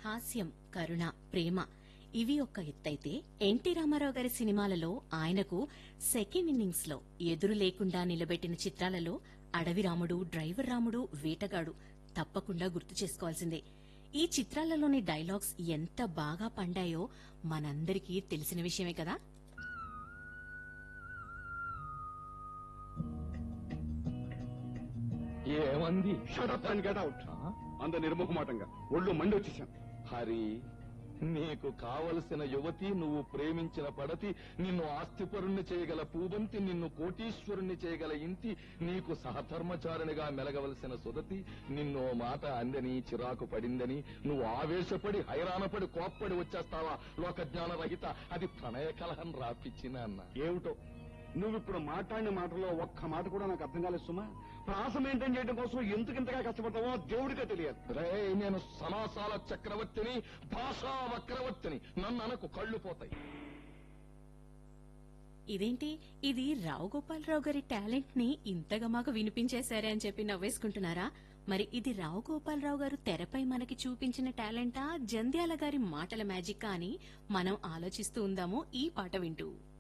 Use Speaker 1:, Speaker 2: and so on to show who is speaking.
Speaker 1: హాస్యం కరుణ ప్రేమ ఇవి ఒక్క ఎత్తైతే ఎన్టీ రామారావు గారి సినిమాలలో ఆయనకు సెకండ్ ఇన్నింగ్స్ లో ఎదురు లేకుండా నిలబెట్టిన చిత్రాలలో అడవి రాముడు డ్రైవర్ రాముడు వేటగాడు తప్పకుండా గుర్తు చేసుకోవాల్సిందే ఈ చిత్రాలలోని డైలాగ్స్ ఎంత బాగా పండాయో మనందరికీ తెలిసిన విషయమే కదా
Speaker 2: ఏమంది
Speaker 3: షటప్ అండ్ గెట్ అవుట్ అంద నిర్ముఖమాటంగా ఒళ్ళు మండి వచ్చేసాను
Speaker 2: హరి నీకు కావలసిన యువతి నువ్వు ప్రేమించిన పడతి నిన్ను ఆస్తిపరుణ్ణి చేయగల పూబంతి నిన్ను కోటీశ్వరుణ్ణి చేయగల ఇంటి నీకు సహధర్మచారిణిగా మెలగవలసిన సుదతి నిన్నో మాట అందని చిరాకు పడిందని నువ్వు ఆవేశపడి హైరాణపడి కోప్పడి వచ్చేస్తావా లోక జ్ఞాన రహిత అది ప్రణయ కలహం రాపిచ్చిన అన్న
Speaker 3: ఏమిటో నువ్వు ఇప్పుడు మాట్లాడిన మాటలో ఒక్క మాట కూడా నాకు అర్థం కాలేదు సుమా ప్రాస మెయింటైన్ చేయడం కోసం ఎందుకు ఇంతగా కష్టపడతావో దేవుడికే తెలియదు
Speaker 2: రే నేను సమాసాల చక్రవర్తిని భాషా వక్రవర్తిని నన్ను అనకు కళ్ళు పోతాయి
Speaker 1: ఇదేంటి ఇది రావు గోపాలరావు గారి టాలెంట్ ని ఇంతగా మాకు వినిపించేశారే అని చెప్పి నవ్వేసుకుంటున్నారా మరి ఇది రావు గోపాలరావు గారు తెరపై మనకి చూపించిన టాలెంటా జంధ్యాల గారి మాటల మ్యాజిక్ అని మనం ఆలోచిస్తూ ఉందాము ఈ పాట వింటూ